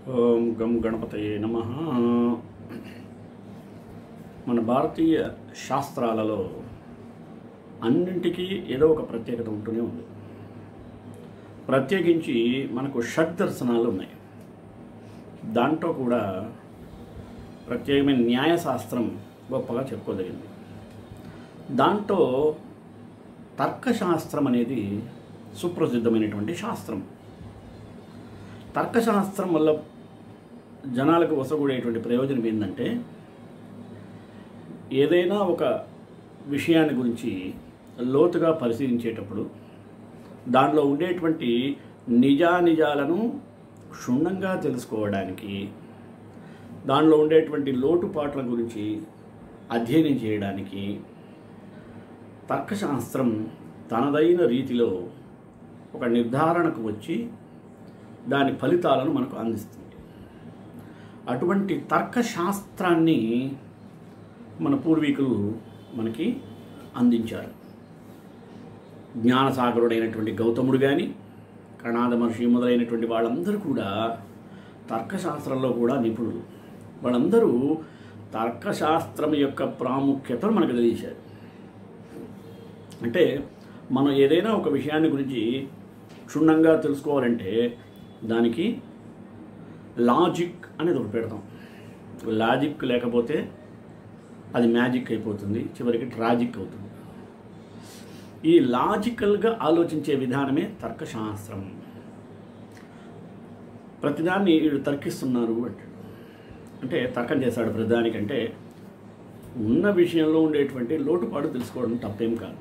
ఓం గం గణపతయే నమ మన భారతీయ శాస్త్రాలలో అన్నింటికీ ఏదో ఒక ప్రత్యేకత ఉంటూనే ఉంది ప్రత్యేకించి మనకు షడ్ దర్శనాలు ఉన్నాయి దాంట్లో కూడా ప్రత్యేకమైన న్యాయశాస్త్రం గొప్పగా చెప్పుకోదగింది దాంట్లో తర్కశాస్త్రం అనేది సుప్రసిద్ధమైనటువంటి శాస్త్రం తర్కశాస్త్రం వల్ల జనాలకు వసగూడేటువంటి ప్రయోజనం ఏంటంటే ఏదైనా ఒక విషయాన్ని గురించి లోతుగా పరిశీలించేటప్పుడు దానిలో ఉండేటువంటి నిజానిజాలను క్షుణ్ణంగా తెలుసుకోవడానికి దానిలో ఉండేటువంటి లోటుపాట్ల గురించి అధ్యయనం చేయడానికి తర్కశాస్త్రం తనదైన రీతిలో ఒక నిర్ధారణకు వచ్చి దాని ఫలితాలను మనకు అందిస్తుంది అటువంటి తర్కశాస్త్రాన్ని మన పూర్వీకులు మనకి అందించారు జ్ఞానసాగరుడైనటువంటి గౌతముడు కానీ కణాద మహర్షి మొదలైనటువంటి వాళ్ళందరూ కూడా తర్కశాస్త్రంలో కూడా నిపుణులు వాళ్ళందరూ తర్కశాస్త్రం యొక్క ప్రాముఖ్యతను మనకు తెలియజేశారు అంటే మనం ఏదైనా ఒక విషయాన్ని గురించి క్షుణ్ణంగా తెలుసుకోవాలంటే దానికి లాజిక్ అనేది ఒకటి పెడతాం లాజిక్ లేకపోతే అది మ్యాజిక్ అయిపోతుంది చివరికి ట్రాజిక్ అవుతుంది ఈ లాజికల్గా ఆలోచించే విధానమే తర్కశాస్త్రం ప్రతిదాన్ని వీడు తర్కిస్తున్నారు అంటాడు అంటే తర్కం చేశాడు ప్రతిదానికంటే ఉన్న విషయంలో ఉండేటువంటి లోటుపాటు తెలుసుకోవడం తప్పేం కాదు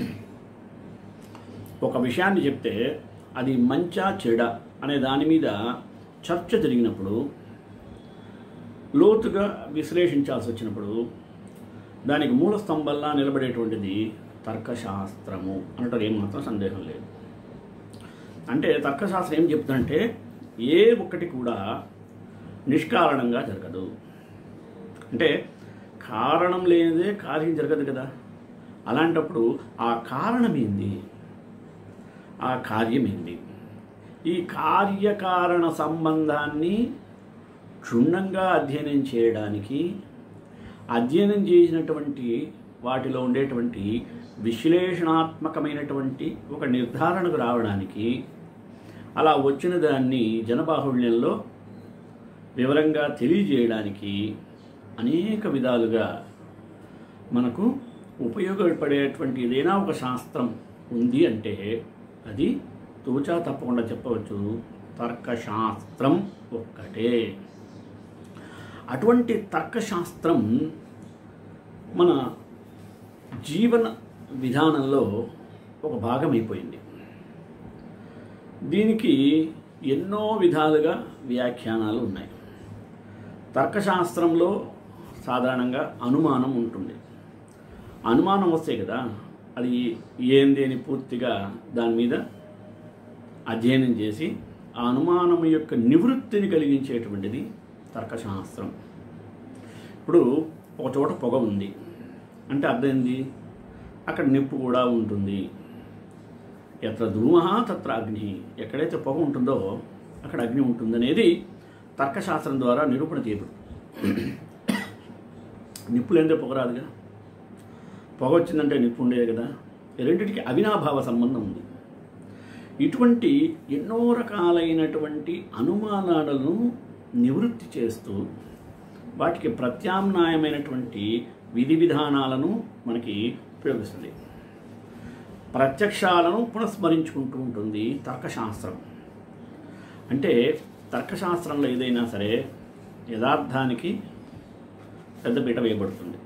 ఒక విషయాన్ని చెప్తే అది మంచా చెడ అనే దాని మీద చర్చ జరిగినప్పుడు లోతుగా విశ్లేషించాల్సి వచ్చినప్పుడు దానికి మూల స్తంభంలా నిలబడేటువంటిది తర్కశాస్త్రము అనటం ఏమాత్రం సందేహం లేదు అంటే తర్కశాస్త్రం ఏం చెప్తుందంటే ఏ ఒక్కటి కూడా నిష్కారణంగా జరగదు అంటే కారణం లేనిదే కార్యం జరగదు కదా అలాంటప్పుడు ఆ కారణం ఏంది ఆ కార్యం ఏంది ఈ కార్యకారణ సంబంధాన్ని క్షుణ్ణంగా అధ్యయనం చేయడానికి అధ్యయనం చేసినటువంటి వాటిలో ఉండేటువంటి విశ్లేషణాత్మకమైనటువంటి ఒక నిర్ధారణకు రావడానికి అలా వచ్చిన దాన్ని జనబాహుళ్యంలో వివరంగా తెలియజేయడానికి అనేక విధాలుగా మనకు ఉపయోగపడేటువంటి ఏదైనా ఒక శాస్త్రం ఉంది అంటే అది తూచా తప్పకుండా చెప్పవచ్చు తర్కశాస్త్రం ఒక్కటే అటువంటి తర్కశాస్త్రం మన జీవన విధానంలో ఒక భాగం అయిపోయింది దీనికి ఎన్నో విధాలుగా వ్యాఖ్యానాలు ఉన్నాయి తర్కశాస్త్రంలో సాధారణంగా అనుమానం ఉంటుంది అనుమానం వస్తే కదా అది ఏంది అని పూర్తిగా దాని మీద అధ్యయనం చేసి ఆ అనుమానం యొక్క నివృత్తిని కలిగించేటువంటిది తర్కశాస్త్రం ఇప్పుడు ఒక చోట పొగ ఉంది అంటే అర్థం ఏంది అక్కడ నిప్పు కూడా ఉంటుంది ఎత్ర ధూమ తత్ర అగ్ని ఎక్కడైతే పొగ ఉంటుందో అక్కడ అగ్ని ఉంటుందనేది తర్కశాస్త్రం ద్వారా నిరూపణ చేయబడుతుంది నిప్పు లేనిదే పొగ రాదుగా పొగ వచ్చిందంటే నిప్పు ఉండేది కదా ఈ రెండింటికి అవినాభావ సంబంధం ఉంది ఇటువంటి ఎన్నో రకాలైనటువంటి అనుమానాలను నివృత్తి చేస్తూ వాటికి ప్రత్యామ్నాయమైనటువంటి విధి విధానాలను మనకి ఉపయోగిస్తుంది ప్రత్యక్షాలను పునఃస్మరించుకుంటూ ఉంటుంది తర్కశాస్త్రం అంటే తర్కశాస్త్రంలో ఏదైనా సరే యథార్థానికి పెద్దపీట వేయబడుతుంది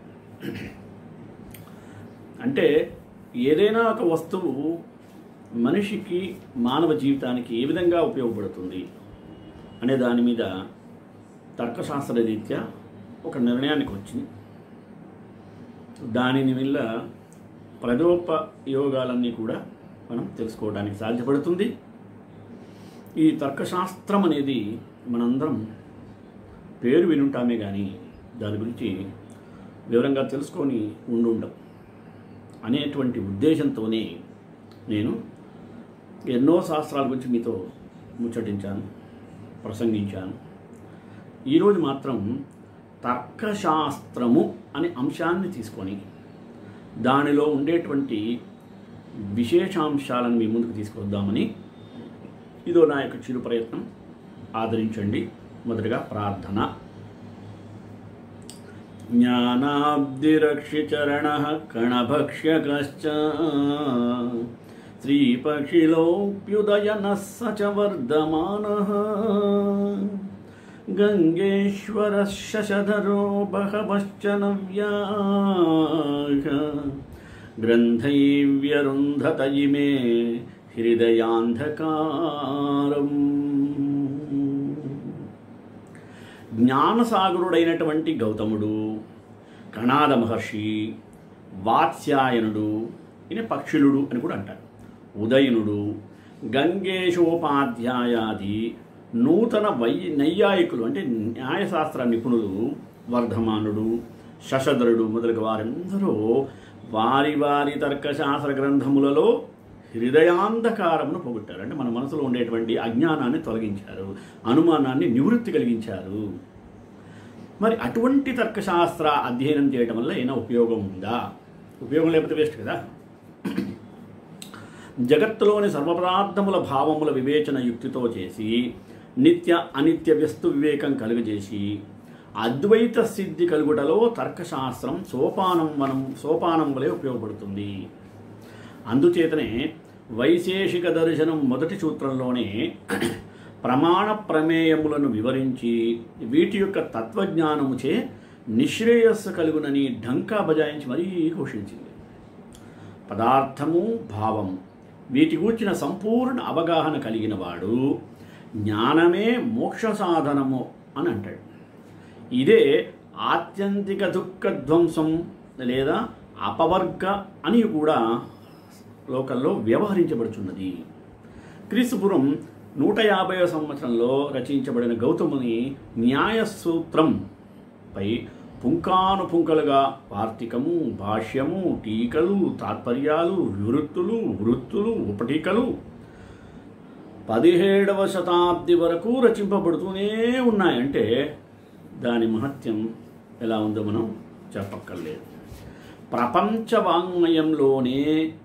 అంటే ఏదైనా ఒక వస్తువు మనిషికి మానవ జీవితానికి ఏ విధంగా ఉపయోగపడుతుంది అనే దాని మీద తర్కశాస్త్ర రీత్యా ఒక నిర్ణయానికి వచ్చింది దానిని వల్ల ప్రజోపయోగాలన్నీ కూడా మనం తెలుసుకోవడానికి సాధ్యపడుతుంది ఈ తర్కశాస్త్రం అనేది మనందరం పేరు వినుంటామే కానీ దాని గురించి వివరంగా తెలుసుకొని ఉండుండం అనేటువంటి ఉద్దేశంతోనే నేను ఎన్నో శాస్త్రాల గురించి మీతో ముచ్చటించాను ప్రసంగించాను ఈరోజు మాత్రం తర్కశాస్త్రము అనే అంశాన్ని తీసుకొని దానిలో ఉండేటువంటి విశేషాంశాలను మీ ముందుకు తీసుకొద్దామని ఇదో నా యొక్క చిరు ప్రయత్నం ఆదరించండి మొదటగా ప్రార్థన జ్ఞానాబ్దిరక్షిచరణ కణభక్ష్యకశ్చ శ్రీపక్షిలోప్యుదయనः स च वर्धमानः गङ्गेश्वरः शशधरो बहवश्च नव्याः ग्रन्थैव्यरुन्धत इमे हृदयान्धकारम् జ్ఞానసాగరుడైనటువంటి గౌతముడు కణాద మహర్షి వాత్స్యాయనుడు ఈయన పక్షులుడు అని కూడా అంటారు ఉదయనుడు గంగేశోపాధ్యాయాది నూతన వై నైయాయికులు అంటే న్యాయశాస్త్ర నిపుణులు వర్ధమానుడు శశధరుడు మొదలగు వారందరూ వారి వారి తర్కశాస్త్ర గ్రంథములలో హృదయాంధకారమును పోగొట్టారు అంటే మన మనసులో ఉండేటువంటి అజ్ఞానాన్ని తొలగించారు అనుమానాన్ని నివృత్తి కలిగించారు మరి అటువంటి తర్కశాస్త్ర అధ్యయనం చేయడం వల్ల ఏమైనా ఉపయోగం ఉందా ఉపయోగం లేకపోతే వేస్ట్ కదా జగత్తులోని సర్వపదార్థముల భావముల వివేచన యుక్తితో చేసి నిత్య అనిత్య వస్తు వివేకం కలుగజేసి అద్వైత సిద్ధి కలుగుటలో తర్కశాస్త్రం సోపానం వనం సోపానం వలె ఉపయోగపడుతుంది అందుచేతనే వైశేషిక దర్శనం మొదటి సూత్రంలోనే ప్రమాణ ప్రమేయములను వివరించి వీటి యొక్క తత్వజ్ఞానముచే నిశ్రేయస్సు కలుగునని ఢంకా బజాయించి మరీ ఘోషించింది పదార్థము భావం వీటి గూర్చిన సంపూర్ణ అవగాహన కలిగిన వాడు జ్ఞానమే మోక్ష సాధనము అని అంటాడు ఇదే ఆత్యంతిక దుఃఖ ధ్వంసం లేదా అపవర్గ అని కూడా లోకల్లో వ్యవహరించబడుచున్నది క్రీస్తుపురం నూట యాభై సంవత్సరంలో రచించబడిన గౌతముని న్యాయ సూత్రంపై పుంకానుపుంకలుగా వార్తికము భాష్యము టీకలు తాత్పర్యాలు వివృత్తులు వృత్తులు ఉపటీకలు పదిహేడవ శతాబ్ది వరకు రచింపబడుతూనే ఉన్నాయంటే దాని మహత్యం ఎలా ఉందో మనం చెప్పక్కర్లేదు ప్రపంచ వాంగ్మయంలోనే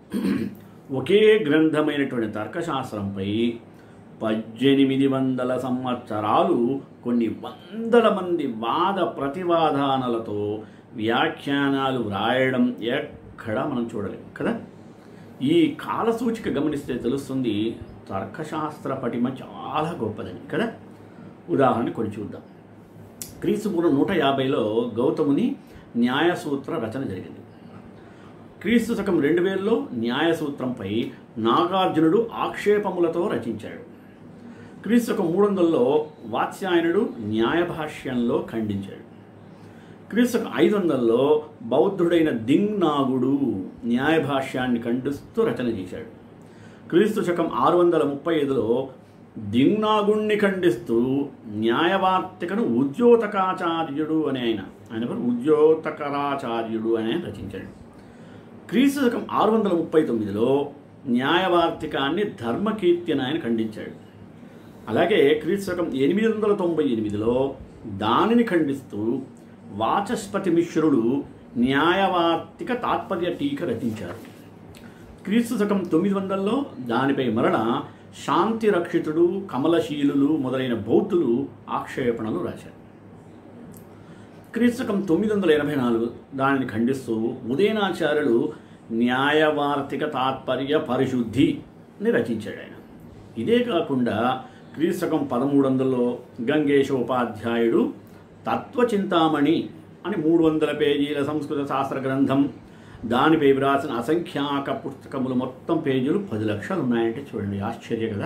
ఒకే గ్రంథమైనటువంటి తర్కశాస్త్రంపై పద్దెనిమిది వందల సంవత్సరాలు కొన్ని వందల మంది వాద ప్రతివాదానాలతో వ్యాఖ్యానాలు వ్రాయడం ఎక్కడా మనం చూడలేం కదా ఈ కాలసూచిక గమనిస్తే తెలుస్తుంది తర్కశాస్త్ర పటిమ చాలా గొప్పదని కదా ఉదాహరణ కొన్ని చూద్దాం క్రీస్తుపూర్వం నూట యాభైలో గౌతముని న్యాయసూత్ర రచన జరిగింది క్రీస్తు శకం రెండు వేలలో న్యాయసూత్రంపై నాగార్జునుడు ఆక్షేపములతో రచించాడు క్రీస్తు శకం మూడు వందలలో వాత్స్యాయనుడు న్యాయభాష్యంలో ఖండించాడు క్రీస్తు శకం ఐదు వందలలో బౌద్ధుడైన దింగ్నాగుడు న్యాయభాష్యాన్ని ఖండిస్తూ రచన చేశాడు క్రీస్తు శకం ఆరు వందల ముప్పై ఐదులో దింగ్నాగుణ్ణి ఖండిస్తూ న్యాయవార్తికను ఉద్యోతకాచార్యుడు అనే ఆయన ఆయన పేరు ఉద్యోతకరాచార్యుడు అని ఆయన రచించాడు క్రీస్తు శకం ఆరు వందల ముప్పై తొమ్మిదిలో న్యాయవార్తికాన్ని ధర్మకీర్తి అని ఆయన ఖండించాడు అలాగే క్రీస్తు శకం ఎనిమిది వందల తొంభై ఎనిమిదిలో దానిని ఖండిస్తూ వాచస్పతి మిశ్రుడు న్యాయవార్తిక తాత్పర్య టీక రచించారు క్రీస్తు శకం తొమ్మిది వందల్లో దానిపై మరణ శాంతి రక్షితుడు కమలశీలులు మొదలైన బౌద్ధులు ఆక్షేపణలు రాశారు క్రీస్తు శకం తొమ్మిది వందల ఎనభై నాలుగు దానిని ఖండిస్తూ ఉదయనాచార్యులు న్యాయవార్తిక తాత్పర్య పరిశుద్ధిని రచించాడు ఆయన ఇదే కాకుండా క్రీస్తు శకం పదమూడు వందలలో గంగేశోపాధ్యాయుడు తత్వచింతామణి అని మూడు వందల పేజీల సంస్కృత శాస్త్ర గ్రంథం దానిపై వ్రాసిన అసంఖ్యాక పుస్తకములు మొత్తం పేజీలు పది లక్షలు ఉన్నాయంటే చూడండి ఆశ్చర్య కదా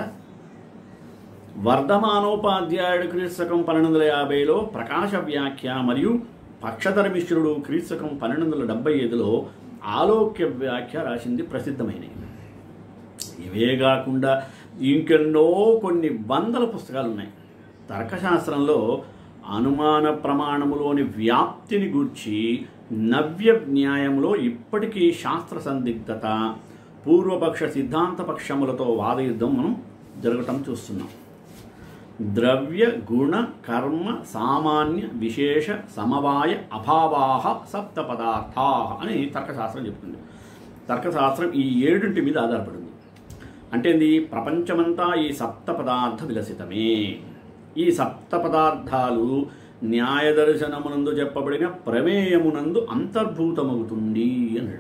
వర్ధమానోపాధ్యాయుడు క్రీస్తకం పన్నెండు వందల యాభైలో ప్రకాశ వ్యాఖ్య మరియు పక్షధర మిశ్రుడు క్రీస్తకం పన్నెండు వందల డెబ్బై ఐదులో ఆలోక్య వ్యాఖ్య రాసింది ప్రసిద్ధమైనవి ఇవే కాకుండా ఇంకెన్నో కొన్ని వందల పుస్తకాలు ఉన్నాయి తర్కశాస్త్రంలో అనుమాన ప్రమాణములోని వ్యాప్తిని గూర్చి నవ్య న్యాయంలో ఇప్పటికీ శాస్త్ర సందిగ్ధత పూర్వపక్ష సిద్ధాంత పక్షములతో వాదయుద్ధం మనం జరగటం చూస్తున్నాం ద్రవ్య గుణ కర్మ సామాన్య విశేష సమవాయ అభావాహ సప్త పదార్థా అని తర్కశాస్త్రం చెప్తుంది తర్కశాస్త్రం ఈ ఏడింటి మీద ఆధారపడింది అంటే ఏంది ప్రపంచమంతా ఈ సప్త పదార్థ విలసితమే ఈ సప్త పదార్థాలు న్యాయ దర్శనమునందు చెప్పబడిన ప్రమేయమునందు అంతర్భూతమవుతుంది అన్నాడు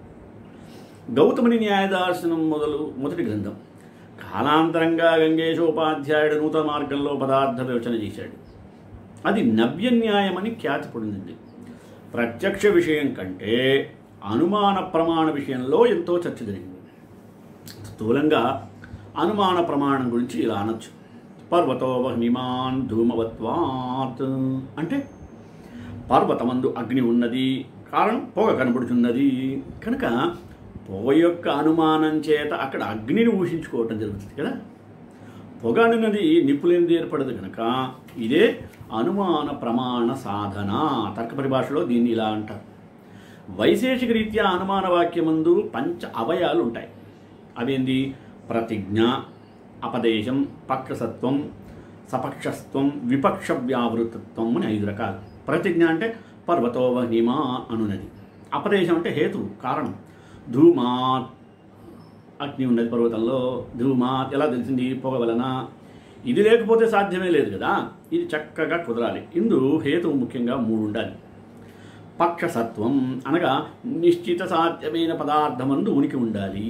గౌతముని న్యాయదర్శనం మొదలు మొదటి గ్రంథం కాలాంతరంగా గంగేశోపాధ్యాయుడు నూతన మార్గంలో పదార్థ వివచన చేశాడు అది నవ్య న్యాయమని ఖ్యాతి పొందింది ప్రత్యక్ష విషయం కంటే అనుమాన ప్రమాణ విషయంలో ఎంతో చర్చ జరిగింది స్థూలంగా అనుమాన ప్రమాణం గురించి ఇలా అనొచ్చు పర్వతో వహ్నిమాన్ ధూమవత్వాత్ అంటే పర్వతమందు అగ్ని ఉన్నది కారణం పొగ కనబడుతున్నది కనుక పొగ యొక్క అనుమానం చేత అక్కడ అగ్నిని ఊహించుకోవటం జరుగుతుంది కదా పొగ అనున్నది నిప్పులేనిది ఏర్పడదు కనుక ఇదే అనుమాన ప్రమాణ సాధన తర్క పరిభాషలో దీన్ని ఇలా అంటారు వైశేషిక రీత్యా అనుమాన వాక్యమందు పంచ అవయాలు ఉంటాయి అవేంది ప్రతిజ్ఞ అపదేశం పక్షసత్వం సపక్షస్త్వం విపక్ష వ్యావృతత్వం అని ఐదు రకాలు ప్రతిజ్ఞ అంటే పర్వతో వహిమా అనున్నది అపదేశం అంటే హేతు కారణం ధూమాత్ అగ్ని ఉన్నది పర్వతంలో ధూమాత్ ఎలా తెలిసింది పొగ వలన ఇది లేకపోతే సాధ్యమే లేదు కదా ఇది చక్కగా కుదరాలి ఇందు హేతువు ముఖ్యంగా మూడు ఉండాలి పక్షసత్వం అనగా నిశ్చిత సాధ్యమైన పదార్థమందు ఉనికి ఉండాలి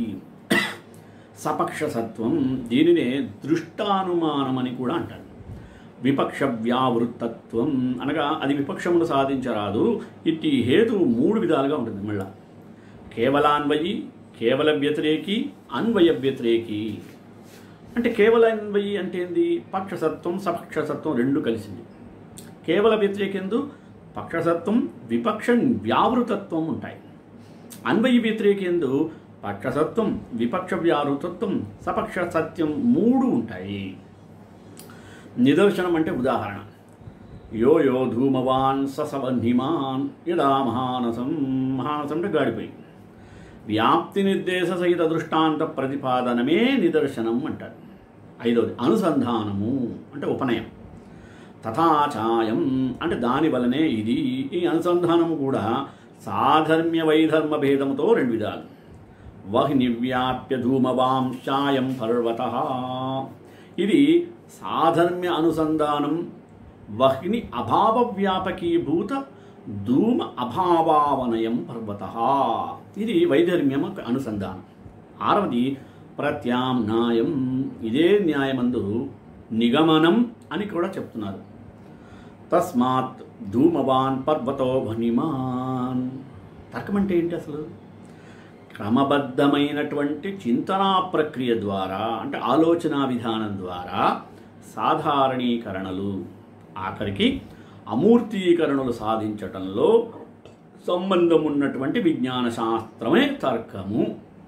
సపక్షసత్వం దీనినే దృష్టానుమానం అని కూడా అంటారు విపక్ష వ్యావృత్తత్వం అనగా అది విపక్షమును సాధించరాదు ఇట్టి హేతువు మూడు విధాలుగా ఉంటుంది మళ్ళా కేవలాన్వయి కేవల వ్యతిరేకి అన్వయ వ్యతిరేకి అంటే కేవల అన్వయి అంటే ఏంది పక్షసత్వం సపక్షసత్వం రెండు కలిసింది కేవల వ్యతిరేకెందు పక్షసత్వం విపక్ష వ్యావృతత్వం ఉంటాయి అన్వయ వ్యతిరేకేందు పక్షసత్వం విపక్ష వ్యావృతత్వం సపక్ష సత్యం మూడు ఉంటాయి నిదర్శనం అంటే ఉదాహరణ యో యో ధూమవాన్ ససవన్హిమాన్ యదా మహానసం మహానసం అంటే గాడిపోయి వ్యాప్తి నిర్దేశ సహిత దృష్టాంత ప్రతిపాదనమే నిదర్శనం అంటారు ఐదవది అనుసంధానము అంటే ఉపనయం తథాచాయం అంటే దాని వలనే ఇది ఈ అనుసంధానము కూడా సాధర్మ్య వైధర్మ భేదముతో రెండు విధాలు వహ్నివ్యాప్య ధూమవాంశాయం పర్వత ఇది సాధర్మ్య అనుసంధానం వహ్ని అభావ వ్యాపకీభూత ధూమ అభావావనయం పర్వత ఇది వైధర్మ్యం యొక్క అనుసంధానం ఆరవది ప్రత్యామ్నాయం ఇదే న్యాయమందు నిగమనం అని కూడా చెప్తున్నారు తస్మాత్ ధూమవాన్ పర్వతో వనిమాన్ తర్కం అంటే ఏంటి అసలు క్రమబద్ధమైనటువంటి చింతనా ప్రక్రియ ద్వారా అంటే ఆలోచన విధానం ద్వారా సాధారణీకరణలు ఆఖరికి అమూర్తీకరణలు సాధించటంలో సంబంధం ఉన్నటువంటి విజ్ఞాన శాస్త్రమే తర్కము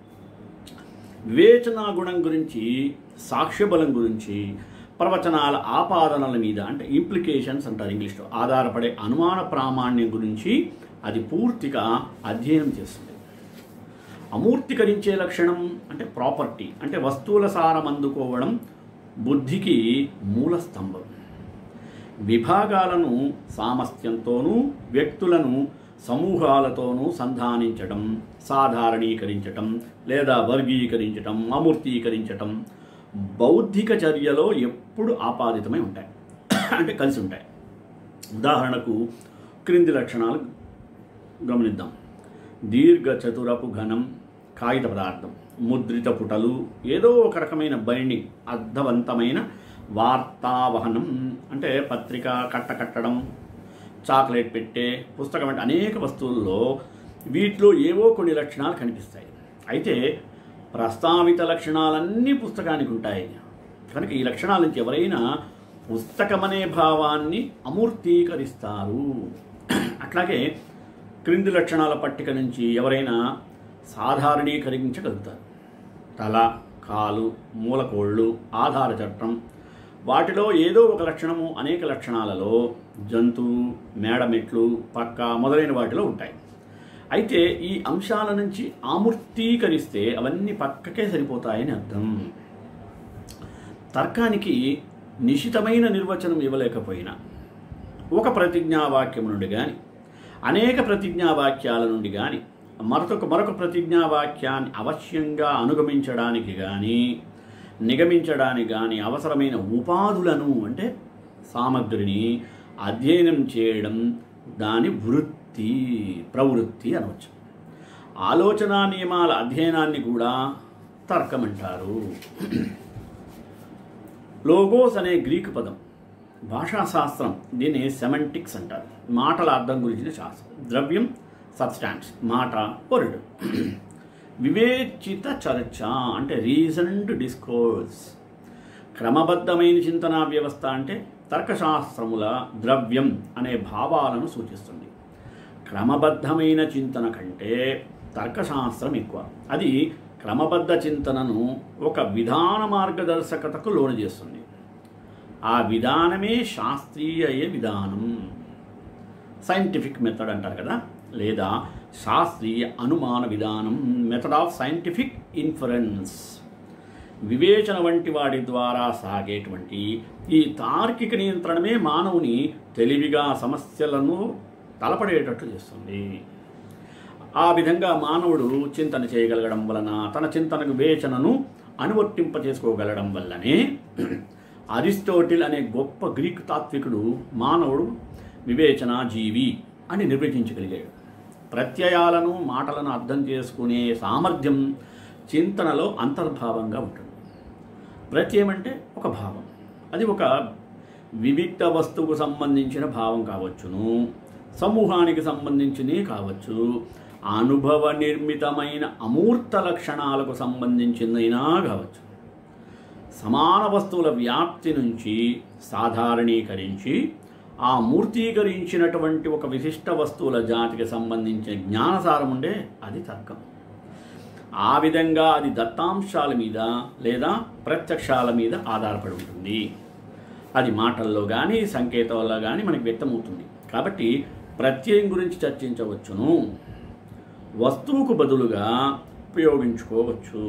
వివేచనా గుణం గురించి సాక్ష్యబలం గురించి ప్రవచనాల ఆపాదనల మీద అంటే ఇంప్లికేషన్స్ అంటారు ఇంగ్లీష్లో ఆధారపడే అనుమాన ప్రామాణ్యం గురించి అది పూర్తిగా అధ్యయనం చేస్తుంది అమూర్తికరించే లక్షణం అంటే ప్రాపర్టీ అంటే వస్తువుల సారం అందుకోవడం బుద్ధికి మూల స్తంభం విభాగాలను సామర్థ్యంతోనూ వ్యక్తులను సమూహాలతోనూ సంధానించటం సాధారణీకరించటం లేదా వర్గీకరించటం అమూర్తీకరించటం బౌద్ధిక చర్యలో ఎప్పుడు ఆపాదితమై ఉంటాయి అంటే కలిసి ఉంటాయి ఉదాహరణకు క్రింది లక్షణాలు గమనిద్దాం దీర్ఘ చతురపు ఘనం కాగిత పదార్థం ముద్రిత పుటలు ఏదో ఒక రకమైన బైండింగ్ అర్థవంతమైన వార్తావహనం అంటే పత్రిక కట్ట కట్టడం చాక్లెట్ పెట్టే పుస్తకం అంటే అనేక వస్తువుల్లో వీటిలో ఏవో కొన్ని లక్షణాలు కనిపిస్తాయి అయితే ప్రస్తావిత లక్షణాలన్నీ పుస్తకానికి ఉంటాయి కనుక ఈ లక్షణాల నుంచి ఎవరైనా పుస్తకమనే భావాన్ని అమూర్తీకరిస్తారు అట్లాగే క్రింది లక్షణాల పట్టిక నుంచి ఎవరైనా సాధారణీకరించగలుగుతారు తల కాలు మూలకోళ్ళు ఆధార చట్టం వాటిలో ఏదో ఒక లక్షణము అనేక లక్షణాలలో జంతువు మేడమెట్లు పక్క మొదలైన వాటిలో ఉంటాయి అయితే ఈ అంశాల నుంచి ఆమూర్తీకరిస్తే అవన్నీ పక్కకే సరిపోతాయని అర్థం తర్కానికి నిశితమైన నిర్వచనం ఇవ్వలేకపోయినా ఒక ప్రతిజ్ఞావాక్యం నుండి కానీ అనేక ప్రతిజ్ఞావాక్యాల నుండి కానీ మరొక మరొక ప్రతిజ్ఞావాక్యాన్ని అవశ్యంగా అనుగమించడానికి కానీ నిగమించడానికి కానీ అవసరమైన ఉపాధులను అంటే సామగ్రిని అధ్యయనం చేయడం దాని వృత్తి ప్రవృత్తి అనవచ్చు ఆలోచనా నియమాల అధ్యయనాన్ని కూడా తర్కమంటారు లోగోస్ అనే గ్రీకు పదం భాషాశాస్త్రం దీన్ని సెమంటిక్స్ అంటారు మాటల అర్థం గురించిన శాస్త్రం ద్రవ్యం సబ్స్టాన్స్ మాట వర్డ్ వివేచిత చర్చ అంటే రీజన్డ్ డిస్కోర్స్ క్రమబద్ధమైన చింతనా వ్యవస్థ అంటే తర్కశాస్త్రముల ద్రవ్యం అనే భావాలను సూచిస్తుంది క్రమబద్ధమైన చింతన కంటే తర్కశాస్త్రం ఎక్కువ అది క్రమబద్ధ చింతనను ఒక విధాన మార్గదర్శకతకు లోను చేస్తుంది ఆ విధానమే శాస్త్రీయ విధానం సైంటిఫిక్ మెథడ్ అంటారు కదా లేదా శాస్త్రీయ అనుమాన విధానం మెథడ్ ఆఫ్ సైంటిఫిక్ ఇన్ఫరెన్స్ వివేచన వంటి వాడి ద్వారా సాగేటువంటి ఈ తార్కిక నియంత్రణమే మానవుని తెలివిగా సమస్యలను తలపడేటట్లు చేస్తుంది ఆ విధంగా మానవుడు చింతన చేయగలగడం వలన తన చింతనకు వివేచనను అనువర్తింప చేసుకోగలగడం వల్లనే అరిస్టోటిల్ అనే గొప్ప గ్రీక్ తాత్వికుడు మానవుడు వివేచన జీవి అని నిర్వచించగలిగాడు ప్రత్యయాలను మాటలను అర్థం చేసుకునే సామర్థ్యం చింతనలో అంతర్భావంగా ఉంటుంది ప్రత్యయం అంటే ఒక భావం అది ఒక వివిక్త వస్తువుకు సంబంధించిన భావం కావచ్చును సమూహానికి సంబంధించినవి కావచ్చు అనుభవ నిర్మితమైన అమూర్త లక్షణాలకు సంబంధించిందైనా కావచ్చు సమాన వస్తువుల వ్యాప్తి నుంచి సాధారణీకరించి ఆ మూర్తీకరించినటువంటి ఒక విశిష్ట వస్తువుల జాతికి సంబంధించిన జ్ఞానసారం ఉండే అది తర్కం ఆ విధంగా అది దత్తాంశాల మీద లేదా ప్రత్యక్షాల మీద ఆధారపడి ఉంటుంది అది మాటల్లో కానీ సంకేతాల్లో కానీ మనకి వ్యక్తమవుతుంది కాబట్టి ప్రత్యయం గురించి చర్చించవచ్చును వస్తువుకు బదులుగా ఉపయోగించుకోవచ్చు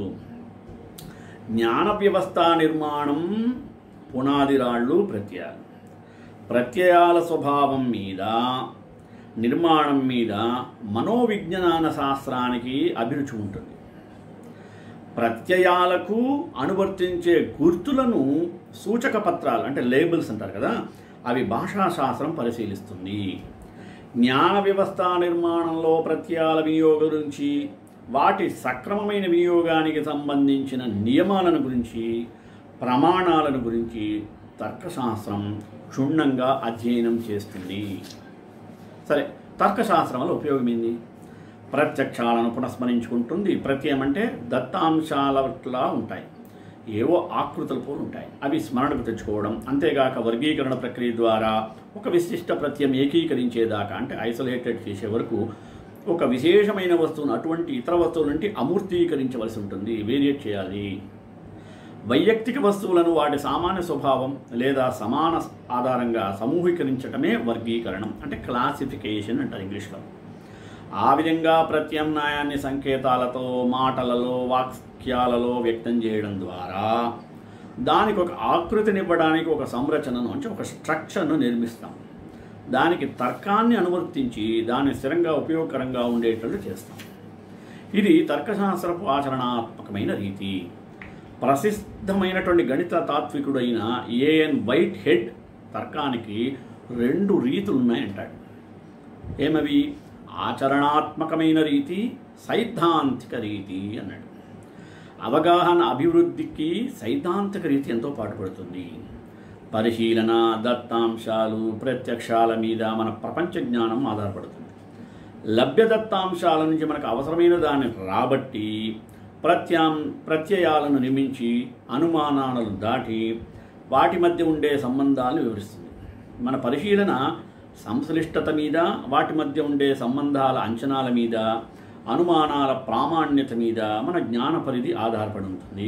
జ్ఞాన వ్యవస్థ నిర్మాణం పునాది రాళ్ళు ప్రత్యయాలు ప్రత్యయాల స్వభావం మీద నిర్మాణం మీద మనోవిజ్ఞాన శాస్త్రానికి అభిరుచి ఉంటుంది ప్రత్యయాలకు అనువర్తించే గుర్తులను సూచక పత్రాలు అంటే లేబుల్స్ అంటారు కదా అవి భాషాశాస్త్రం పరిశీలిస్తుంది జ్ఞాన వ్యవస్థ నిర్మాణంలో ప్రత్యయాల వినియోగం గురించి వాటి సక్రమమైన వినియోగానికి సంబంధించిన నియమాలను గురించి ప్రమాణాలను గురించి తర్కశాస్త్రం క్షుణ్ణంగా అధ్యయనం చేస్తుంది సరే తర్కశాస్త్రం వల్ల ఉపయోగం ఏంది ప్రత్యక్షాలను పునఃస్మరించుకుంటుంది ప్రత్యయం అంటే దత్తాంశాలట్లా ఉంటాయి ఏవో ఆకృతుల పోలు ఉంటాయి అవి స్మరణకు తెచ్చుకోవడం అంతేగాక వర్గీకరణ ప్రక్రియ ద్వారా ఒక విశిష్ట ప్రత్యయం ఏకీకరించేదాకా అంటే ఐసోలేటెడ్ చేసే వరకు ఒక విశేషమైన వస్తువును అటువంటి ఇతర వస్తువుల నుండి అమూర్తీకరించవలసి ఉంటుంది వేరియేట్ చేయాలి వైయక్తిక వస్తువులను వాటి సామాన్య స్వభావం లేదా సమాన ఆధారంగా సమూహీకరించటమే వర్గీకరణం అంటే క్లాసిఫికేషన్ అంటారు ఇంగ్లీష్లో ఆ విధంగా ప్రత్యామ్నాయాన్ని సంకేతాలతో మాటలలో వాక్యాలలో వ్యక్తం చేయడం ద్వారా దానికి ఒక ఆకృతినివ్వడానికి ఒక సంరచనను అంటే ఒక స్ట్రక్చర్ను నిర్మిస్తాం దానికి తర్కాన్ని అనువర్తించి దాన్ని స్థిరంగా ఉపయోగకరంగా ఉండేటట్లు చేస్తాం ఇది తర్కశాస్త్రపు ఆచరణాత్మకమైన రీతి ప్రసిద్ధమైనటువంటి గణిత తాత్వికుడైన ఏఎన్ వైట్ హెడ్ తర్కానికి రెండు రీతులు ఉన్నాయంటాడు ఏమవి ఆచరణాత్మకమైన రీతి సైద్ధాంతిక రీతి అన్నాడు అవగాహన అభివృద్ధికి సైద్ధాంతిక రీతి ఎంతో పాటుపడుతుంది పరిశీలన దత్తాంశాలు ప్రత్యక్షాల మీద మన ప్రపంచ జ్ఞానం ఆధారపడుతుంది లభ్య దత్తాంశాల నుంచి మనకు అవసరమైన దాన్ని రాబట్టి ప్రత్యాం ప్రత్యయాలను నిర్మించి అనుమానాలను దాటి వాటి మధ్య ఉండే సంబంధాలను వివరిస్తుంది మన పరిశీలన సంశ్లిష్టత మీద వాటి మధ్య ఉండే సంబంధాల అంచనాల మీద అనుమానాల ప్రామాణ్యత మీద మన జ్ఞాన పరిధి ఆధారపడి ఉంటుంది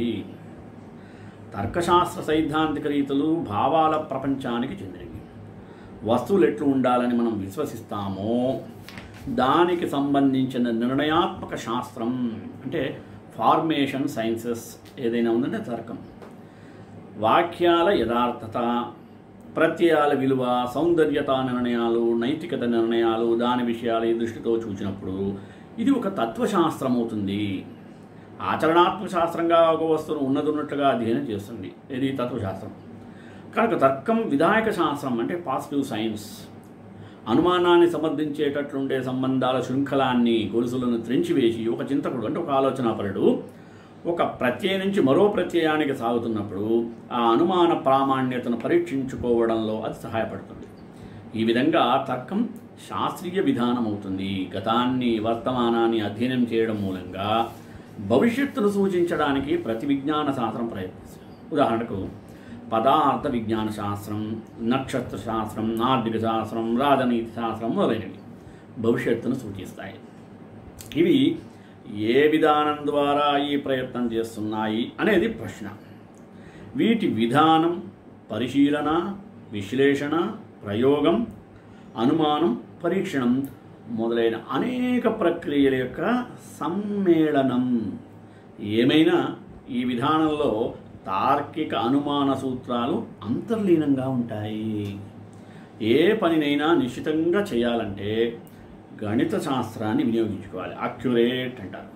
తర్కశాస్త్ర సైద్ధాంతిక రీతులు భావాల ప్రపంచానికి చెందినవి వస్తువులు ఎట్లు ఉండాలని మనం విశ్వసిస్తామో దానికి సంబంధించిన నిర్ణయాత్మక శాస్త్రం అంటే ఫార్మేషన్ సైన్సెస్ ఏదైనా ఉందంటే తర్కం వాక్యాల యథార్థత ప్రత్యయాల విలువ సౌందర్యత నిర్ణయాలు నైతికత నిర్ణయాలు దాని విషయాలు ఈ దృష్టితో చూసినప్పుడు ఇది ఒక తత్వశాస్త్రం అవుతుంది ఆచరణాత్మక శాస్త్రంగా ఒక వస్తువును ఉన్నది ఉన్నట్లుగా అధ్యయనం చేస్తుంది ఇది తత్వశాస్త్రం కనుక తర్కం విధాయక శాస్త్రం అంటే పాజిటివ్ సైన్స్ అనుమానాన్ని సమర్థించేటట్లుండే సంబంధాల శృంఖలాన్ని గొలుసులను త్రెంచివేసి ఒక చింతకుడు అంటే ఒక ఆలోచనాపరుడు ఒక ప్రత్యయం నుంచి మరో ప్రత్యయానికి సాగుతున్నప్పుడు ఆ అనుమాన ప్రామాణ్యతను పరీక్షించుకోవడంలో అది సహాయపడుతుంది ఈ విధంగా తర్కం శాస్త్రీయ విధానం అవుతుంది గతాన్ని వర్తమానాన్ని అధ్యయనం చేయడం మూలంగా భవిష్యత్తును సూచించడానికి ప్రతి విజ్ఞాన శాస్త్రం ప్రయత్నిస్తుంది ఉదాహరణకు పదార్థ విజ్ఞాన శాస్త్రం నక్షత్ర శాస్త్రం ఆర్థిక శాస్త్రం రాజనీతి శాస్త్రం మొదలైనవి భవిష్యత్తును సూచిస్తాయి ఇవి ఏ విధానం ద్వారా ఈ ప్రయత్నం చేస్తున్నాయి అనేది ప్రశ్న వీటి విధానం పరిశీలన విశ్లేషణ ప్రయోగం అనుమానం పరీక్షణం మొదలైన అనేక ప్రక్రియల యొక్క సమ్మేళనం ఏమైనా ఈ విధానంలో తార్కిక అనుమాన సూత్రాలు అంతర్లీనంగా ఉంటాయి ఏ పనినైనా నిశ్చితంగా చేయాలంటే గణిత శాస్త్రాన్ని వినియోగించుకోవాలి అక్యురేట్ అంటారు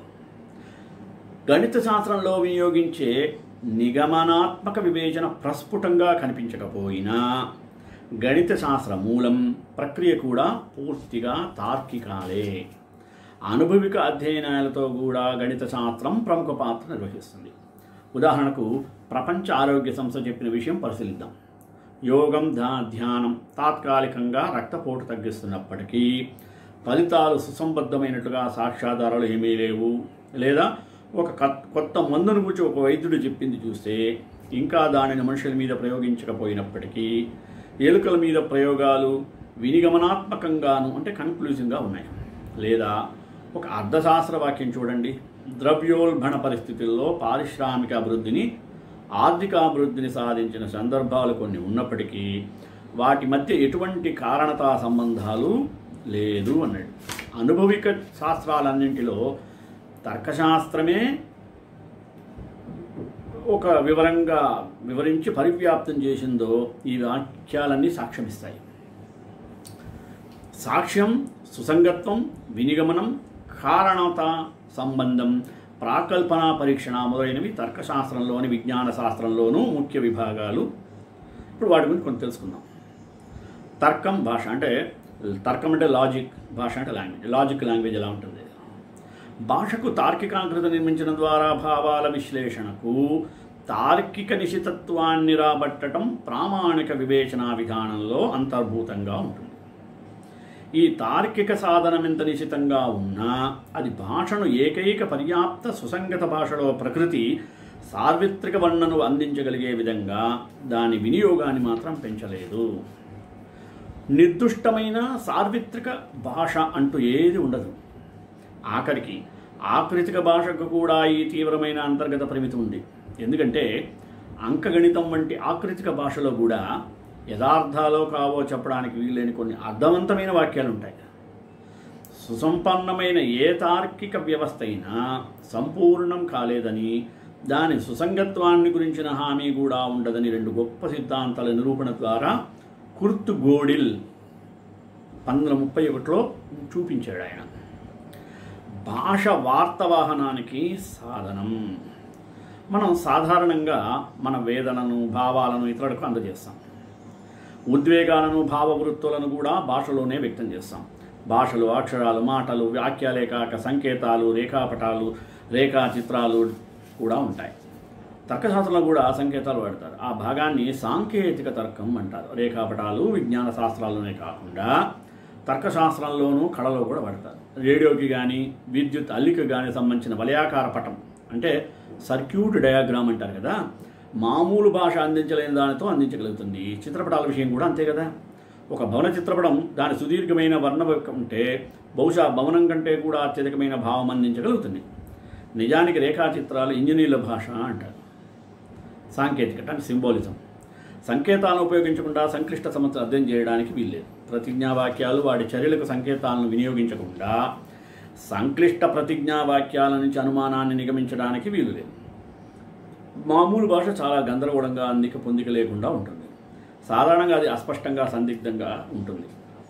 గణిత శాస్త్రంలో వినియోగించే నిగమనాత్మక వివేచన ప్రస్ఫుటంగా కనిపించకపోయినా గణిత శాస్త్ర మూలం ప్రక్రియ కూడా పూర్తిగా తార్కికాలే అనుభవిక అధ్యయనాలతో కూడా గణిత శాస్త్రం ప్రముఖ పాత్ర నిర్వహిస్తుంది ఉదాహరణకు ప్రపంచ ఆరోగ్య సంస్థ చెప్పిన విషయం పరిశీలిద్దాం యోగం ధా ధ్యానం తాత్కాలికంగా రక్తపోటు తగ్గిస్తున్నప్పటికీ ఫలితాలు సుసంబద్ధమైనట్టుగా సాక్ష్యాధారాలు ఏమీ లేవు లేదా ఒక కత్- కొత్త మందును గురించి ఒక వైద్యుడు చెప్పింది చూస్తే ఇంకా దానిని మనుషుల మీద ప్రయోగించకపోయినప్పటికీ ఎలుకల మీద ప్రయోగాలు వినిగమనాత్మకంగాను అంటే కన్క్లూజివ్గా ఉన్నాయి లేదా ఒక అర్థశాస్త్ర వాక్యం చూడండి ద్రవ్యోల్బణ పరిస్థితుల్లో పారిశ్రామిక అభివృద్ధిని ఆర్థికాభివృద్ధిని సాధించిన సందర్భాలు కొన్ని ఉన్నప్పటికీ వాటి మధ్య ఎటువంటి కారణతా సంబంధాలు లేదు అన్నాడు అనుభవిక శాస్త్రాలన్నింటిలో తర్కశాస్త్రమే ఒక వివరంగా వివరించి పరివ్యాప్తం చేసిందో ఈ వాక్యాలన్నీ సాక్ష్యమిస్తాయి సాక్ష్యం సుసంగత్వం వినిగమనం కారణత సంబంధం ప్రాకల్పన పరీక్షణ మొదలైనవి తర్కశాస్త్రంలోని విజ్ఞాన శాస్త్రంలోనూ ముఖ్య విభాగాలు ఇప్పుడు వాటి గురించి కొంచెం తెలుసుకుందాం తర్కం భాష అంటే తర్కం అంటే లాజిక్ భాష అంటే లాంగ్వేజ్ లాజిక్ లాంగ్వేజ్ ఎలా ఉంటుంది భాషకు తార్కికాకృత నిర్మించడం ద్వారా భావాల విశ్లేషణకు తార్కిక నిశితత్వాన్ని రాబట్టడం ప్రామాణిక వివేచనా విధానంలో అంతర్భూతంగా ఉంటుంది ఈ తార్కిక సాధనం ఎంత నిశితంగా ఉన్నా అది భాషను ఏకైక పర్యాప్త సుసంగత భాషలో ప్రకృతి సార్వత్రిక వర్ణను అందించగలిగే విధంగా దాని వినియోగాన్ని మాత్రం పెంచలేదు నిర్దుష్టమైన సార్వత్రిక భాష అంటూ ఏది ఉండదు ఆఖరికి ఆకృతిక భాషకు కూడా ఈ తీవ్రమైన అంతర్గత పరిమితి ఉంది ఎందుకంటే అంకగణితం వంటి ఆకృతిక భాషలో కూడా యథార్థాలో కావో చెప్పడానికి వీలైన కొన్ని అర్థవంతమైన వాక్యాలు ఉంటాయి సుసంపన్నమైన ఏ తార్కిక వ్యవస్థ అయినా సంపూర్ణం కాలేదని దాని సుసంగత్వాన్ని గురించిన హామీ కూడా ఉండదని రెండు గొప్ప సిద్ధాంతాల నిరూపణ ద్వారా కుర్తు గోడిల్ పంతొమ్మిది ముప్పై ఒకటిలో చూపించాడు ఆయన భాష వార్తవాహనానికి సాధనం మనం సాధారణంగా మన వేదనను భావాలను ఇతరులకు అందజేస్తాం ఉద్వేగాలను భావవృత్తులను కూడా భాషలోనే వ్యక్తం చేస్తాం భాషలు అక్షరాలు మాటలు వాక్యాలే కాక సంకేతాలు రేఖాపటాలు రేఖా చిత్రాలు కూడా ఉంటాయి తర్కశాస్త్రంలో కూడా సంకేతాలు వాడతారు ఆ భాగాన్ని సాంకేతిక తర్కం అంటారు రేఖాపటాలు విజ్ఞాన శాస్త్రాల్లోనే కాకుండా తర్కశాస్త్రంలోనూ కళలో కూడా వాడతారు రేడియోకి కానీ విద్యుత్ అల్లికి కానీ సంబంధించిన వలయాకార పటం అంటే సర్క్యూట్ డయాగ్రామ్ అంటారు కదా మామూలు భాష అందించలేని దానితో అందించగలుగుతుంది చిత్రపటాల విషయం కూడా అంతే కదా ఒక భవన చిత్రపటం దాని సుదీర్ఘమైన వర్ణ ఉంటే బహుశా భవనం కంటే కూడా అత్యధికమైన భావం అందించగలుగుతుంది నిజానికి రేఖాచిత్రాలు ఇంజనీర్ల భాష అంటారు సాంకేతికత అంటే సింబాలిజం సంకేతాలను ఉపయోగించకుండా సంక్లిష్ట సమస్యలు అర్థం చేయడానికి వీల్లేదు ప్రతిజ్ఞావాక్యాలు వాటి చర్యలకు సంకేతాలను వినియోగించకుండా సంక్లిష్ట ప్రతిజ్ఞావాక్యాల నుంచి అనుమానాన్ని నిగమించడానికి వీలు లేదు మామూలు భాష చాలా గందరగోళంగా అందిక పొందిక లేకుండా ఉంటుంది సాధారణంగా అది అస్పష్టంగా సందిగ్ధంగా ఉంటుంది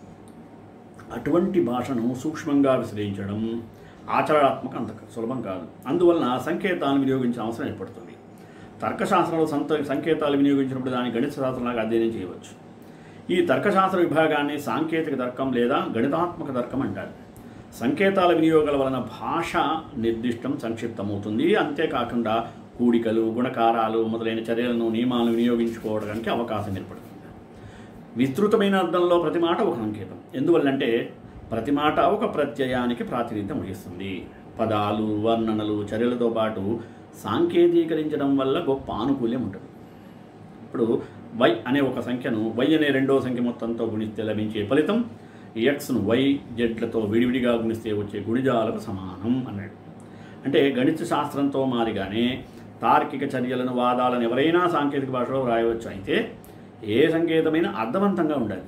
అటువంటి భాషను సూక్ష్మంగా విశ్లేషించడం ఆచరణాత్మక అంత సులభం కాదు అందువలన సంకేతాలను వినియోగించిన అవసరం ఏర్పడుతుంది తర్కశాస్త్రంలో సంత సంకేతాలు వినియోగించినప్పుడు దాన్ని గణిత శాస్త్రంలాగా అధ్యయనం చేయవచ్చు ఈ తర్కశాస్త్ర విభాగాన్ని సాంకేతిక తర్కం లేదా గణితాత్మక తర్కం అంటారు సంకేతాల వినియోగాల వలన భాష నిర్దిష్టం సంక్షిప్తమవుతుంది అంతేకాకుండా కూడికలు గుణకారాలు మొదలైన చర్యలను నియమాలను వినియోగించుకోవడానికి అవకాశం ఏర్పడుతుంది విస్తృతమైన అర్థంలో ప్రతి మాట ఒక సంకేతం ఎందువల్లంటే ప్రతి మాట ఒక ప్రత్యయానికి ప్రాతినిధ్యం వహిస్తుంది పదాలు వర్ణనలు చర్యలతో పాటు సాంకేతీకరించడం వల్ల గొప్ప ఆనుకూల్యం ఉంటుంది ఇప్పుడు వై అనే ఒక సంఖ్యను వై అనే రెండో సంఖ్య మొత్తంతో గుణిస్తే లభించే ఫలితం ఎక్స్ను వై జెడ్లతో విడివిడిగా గుణిస్తే వచ్చే గుణిజాలకు సమానం అన్నాడు అంటే గణిత శాస్త్రంతో మారిగానే తార్కిక చర్యలను వాదాలను ఎవరైనా సాంకేతిక భాషలో వ్రాయవచ్చు అయితే ఏ సంకేతమైనా అర్థవంతంగా ఉండాలి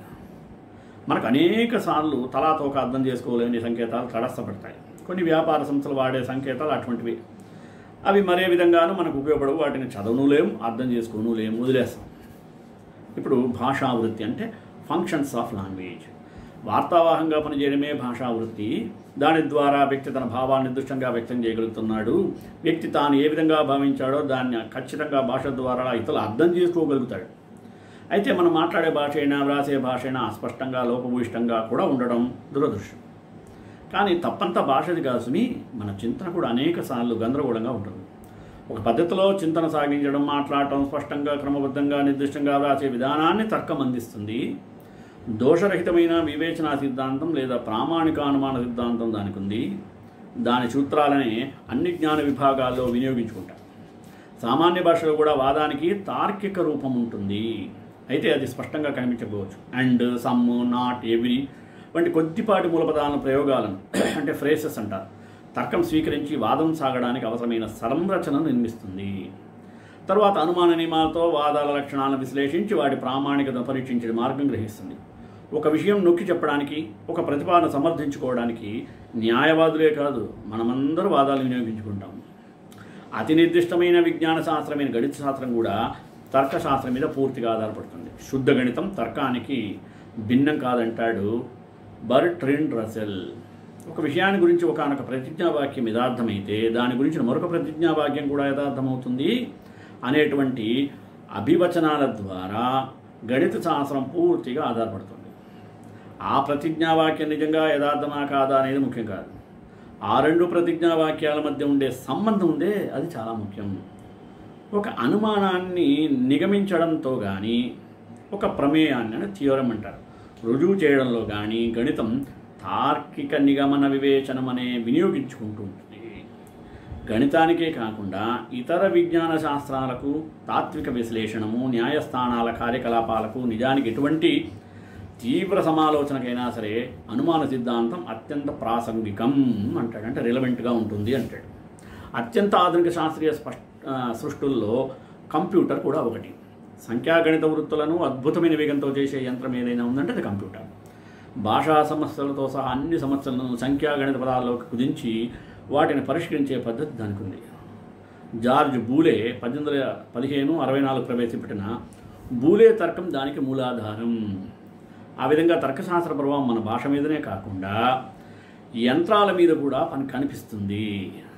మనకు అనేక సార్లు తలాతోక అర్థం చేసుకోలేని సంకేతాలు తటస్థపడతాయి కొన్ని వ్యాపార సంస్థలు వాడే సంకేతాలు అటువంటివి అవి మరే విధంగానూ మనకు ఉపయోగపడవు వాటిని చదవను లేము అర్థం చేసుకోను లేము వదిలేస్తాం ఇప్పుడు భాషావృత్తి అంటే ఫంక్షన్స్ ఆఫ్ లాంగ్వేజ్ వార్తావాహంగా పనిచేయడమే భాషావృత్తి దాని ద్వారా వ్యక్తి తన భావాన్ని నిర్దిష్టంగా వ్యక్తం చేయగలుగుతున్నాడు వ్యక్తి తాను ఏ విధంగా భావించాడో దాన్ని ఖచ్చితంగా భాష ద్వారా ఇతరులు అర్థం చేసుకోగలుగుతాడు అయితే మనం మాట్లాడే భాష అయినా వ్రాసే భాష అయినా అస్పష్టంగా లోపభూయిష్టంగా కూడా ఉండడం దురదృష్టం కానీ తప్పంతా భాషది కాదు సుమి మన చింతన కూడా అనేక సార్లు గందరగోళంగా ఉంటుంది ఒక పద్ధతిలో చింతన సాగించడం మాట్లాడటం స్పష్టంగా క్రమబద్ధంగా నిర్దిష్టంగా వ్రాసే విధానాన్ని తర్కం అందిస్తుంది దోషరహితమైన వివేచనా సిద్ధాంతం లేదా ప్రామాణిక అనుమాన సిద్ధాంతం దానికి ఉంది దాని సూత్రాలనే అన్ని జ్ఞాన విభాగాల్లో వినియోగించుకుంటారు సామాన్య భాషలో కూడా వాదానికి తార్కిక రూపం ఉంటుంది అయితే అది స్పష్టంగా కనిపించకపోవచ్చు అండ్ సమ్ నాట్ ఎవ్రీ వంటి కొద్దిపాటి మూలపదాలను ప్రయోగాలను అంటే ఫ్రేసెస్ అంటారు తర్కం స్వీకరించి వాదం సాగడానికి అవసరమైన సంరచనను నిర్మిస్తుంది తర్వాత అనుమాన నియమాలతో వాదాల లక్షణాలను విశ్లేషించి వాటి ప్రామాణికతను పరీక్షించే మార్గం గ్రహిస్తుంది ఒక విషయం నొక్కి చెప్పడానికి ఒక ప్రతిపాదన సమర్థించుకోవడానికి న్యాయవాదులే కాదు మనమందరూ వాదాలు వినియోగించుకుంటాం అతి నిర్దిష్టమైన విజ్ఞాన శాస్త్రమైన గణిత శాస్త్రం కూడా తర్కశాస్త్రం మీద పూర్తిగా ఆధారపడుతుంది శుద్ధ గణితం తర్కానికి భిన్నం కాదంటాడు బర్ట్రిన్ రసెల్ ఒక విషయాన్ని గురించి ఒకనొక ప్రతిజ్ఞావాక్యం యథార్థమైతే దాని గురించిన మరొక ప్రతిజ్ఞావాక్యం కూడా యథార్థమవుతుంది అనేటువంటి అభివచనాల ద్వారా గణిత శాస్త్రం పూర్తిగా ఆధారపడుతుంది ఆ ప్రతిజ్ఞావాక్యం నిజంగా యథార్థమా కాదా అనేది ముఖ్యం కాదు ఆ రెండు ప్రతిజ్ఞావాక్యాల మధ్య ఉండే సంబంధం ఉందే అది చాలా ముఖ్యం ఒక అనుమానాన్ని నిగమించడంతో కానీ ఒక ప్రమేయాన్ని అని థియోరం అంటారు రుజువు చేయడంలో కానీ గణితం తార్కిక నిగమన వివేచనం అనే వినియోగించుకుంటూ ఉంటుంది గణితానికే కాకుండా ఇతర విజ్ఞాన శాస్త్రాలకు తాత్విక విశ్లేషణము న్యాయస్థానాల కార్యకలాపాలకు నిజానికి ఎటువంటి తీవ్ర సమాలోచనకైనా సరే అనుమాన సిద్ధాంతం అత్యంత ప్రాసంగికం అంటాడు అంటే రిలవెంట్గా ఉంటుంది అంటాడు అత్యంత ఆధునిక శాస్త్రీయ స్పష్ట ఆ, సృష్టుల్లో కంప్యూటర్ కూడా ఒకటి సంఖ్యాగణిత వృత్తులను అద్భుతమైన వేగంతో చేసే యంత్రం ఏదైనా ఉందంటే అది కంప్యూటర్ భాషా సమస్యలతో సహా అన్ని సమస్యలను సంఖ్యాగణిత పదాల్లోకి కుదించి వాటిని పరిష్కరించే పద్ధతి దానికి ఉంది జార్జ్ బూలే పద్దెనిమిది వందల పదిహేను అరవై నాలుగు ప్రవేశపెట్టిన బూలే తర్కం దానికి మూలాధారం ఆ విధంగా తర్కశాస్త్ర ప్రభావం మన భాష మీదనే కాకుండా యంత్రాల మీద కూడా పని కనిపిస్తుంది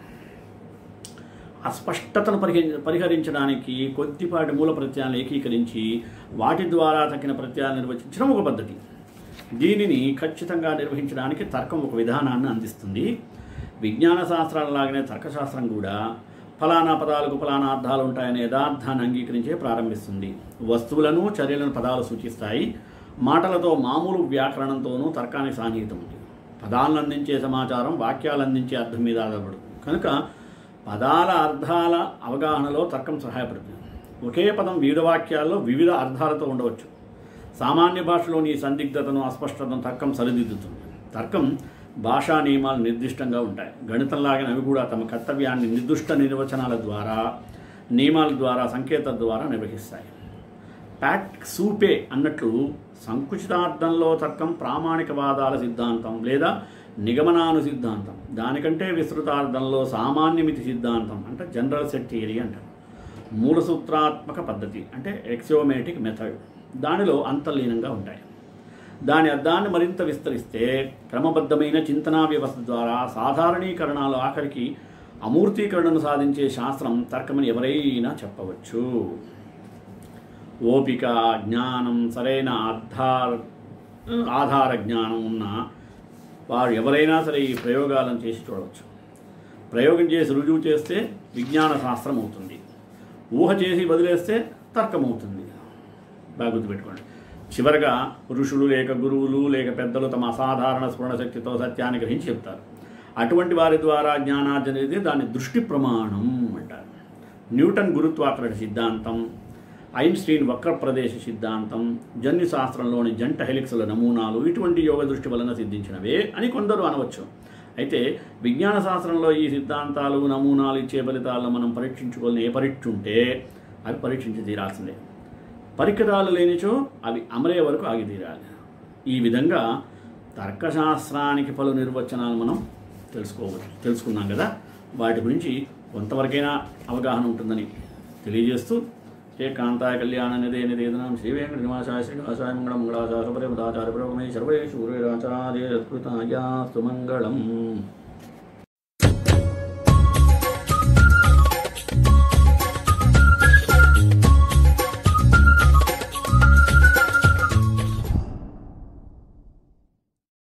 అస్పష్టతను పరిహ పరిహరించడానికి కొద్దిపాటి మూల ప్రత్యయాలను ఏకీకరించి వాటి ద్వారా తగిన ప్రత్యయాలు నిర్వచించడం ఒక పద్ధతి దీనిని ఖచ్చితంగా నిర్వహించడానికి తర్కం ఒక విధానాన్ని అందిస్తుంది విజ్ఞాన శాస్త్రాలలాగానే తర్కశాస్త్రం కూడా ఫలానా పదాలకు ఫలానా అర్థాలు ఉంటాయనే యథార్థాన్ని అంగీకరించే ప్రారంభిస్తుంది వస్తువులను చర్యలను పదాలు సూచిస్తాయి మాటలతో మామూలు వ్యాకరణంతోనూ తర్కానికి సాన్నిహితం ఉంది పదాలను అందించే సమాచారం వాక్యాలు అందించే అర్థం మీద ఆధారపడుతుంది కనుక పదాల అర్థాల అవగాహనలో తర్కం సహాయపడుతుంది ఒకే పదం వివిధ వాక్యాల్లో వివిధ అర్థాలతో ఉండవచ్చు సామాన్య భాషలోని ఈ సందిగ్ధతను అస్పష్టతను తర్కం సరిదిద్దుతుంది తర్కం భాషా నియమాలు నిర్దిష్టంగా ఉంటాయి గణితంలాగానే అవి కూడా తమ కర్తవ్యాన్ని నిర్దిష్ట నిర్వచనాల ద్వారా నియమాల ద్వారా సంకేతాల ద్వారా నిర్వహిస్తాయి ప్యాట్ సూపే అన్నట్లు సంకుచితార్థంలో తర్కం ప్రామాణికవాదాల సిద్ధాంతం లేదా నిగమనాను సిద్ధాంతం దానికంటే విస్తృతార్థంలో సామాన్యమితి సిద్ధాంతం అంటే జనరల్ సెట్ థియరీ అంటారు మూలసూత్రాత్మక పద్ధతి అంటే ఎక్సియోమేటిక్ మెథడ్ దానిలో అంతర్లీనంగా ఉంటాయి దాని అర్థాన్ని మరింత విస్తరిస్తే క్రమబద్ధమైన చింతనా వ్యవస్థ ద్వారా సాధారణీకరణాలు ఆఖరికి అమూర్తీకరణను సాధించే శాస్త్రం తర్కమని ఎవరైనా చెప్పవచ్చు ఓపిక జ్ఞానం సరైన ఆధార ఆధార జ్ఞానం ఉన్న వారు ఎవరైనా సరే ఈ ప్రయోగాలను చేసి చూడవచ్చు ప్రయోగం చేసి రుజువు చేస్తే విజ్ఞాన శాస్త్రం అవుతుంది ఊహ చేసి వదిలేస్తే తర్కం అవుతుంది బాగా గుర్తుపెట్టుకోండి చివరగా ఋషులు లేక గురువులు లేక పెద్దలు తమ అసాధారణ స్ఫురణ శక్తితో సత్యాన్ని గ్రహించి చెప్తారు అటువంటి వారి ద్వారా జ్ఞానార్జన అనేది దాన్ని దృష్టి ప్రమాణం అంటారు న్యూటన్ గురుత్వాకర్షణ సిద్ధాంతం ఐన్స్టీన్ వక్ర ప్రదేశ సిద్ధాంతం జన్యు శాస్త్రంలోని జంట హెలిక్స్ల నమూనాలు ఇటువంటి యోగ దృష్టి వలన సిద్ధించినవే అని కొందరు అనవచ్చు అయితే విజ్ఞాన శాస్త్రంలో ఈ సిద్ధాంతాలు నమూనాలు ఇచ్చే ఫలితాలను మనం పరీక్షించుకోవాలని ఏ పరీక్ష ఉంటే అవి పరీక్షించి తీరాల్సిందే పరికరాలు లేనిచో అవి అమలే వరకు ఆగి తీరాలి ఈ విధంగా తర్కశాస్త్రానికి పలు నిర్వచనాలు మనం తెలుసుకోవచ్చు తెలుసుకున్నాం కదా వాటి గురించి కొంతవరకైనా అవగాహన ఉంటుందని తెలియజేస్తూ శ్రీ కాంతాయ కళ్యాణ నిదే నిదేదనం శ్రీ వెంకట నివాసాయ శ్రీనివాసాయ మంగళ మంగళాచార్య పరమదాచార్య పురోగమే సర్వే సూర్యరాచార్య సుమంగళం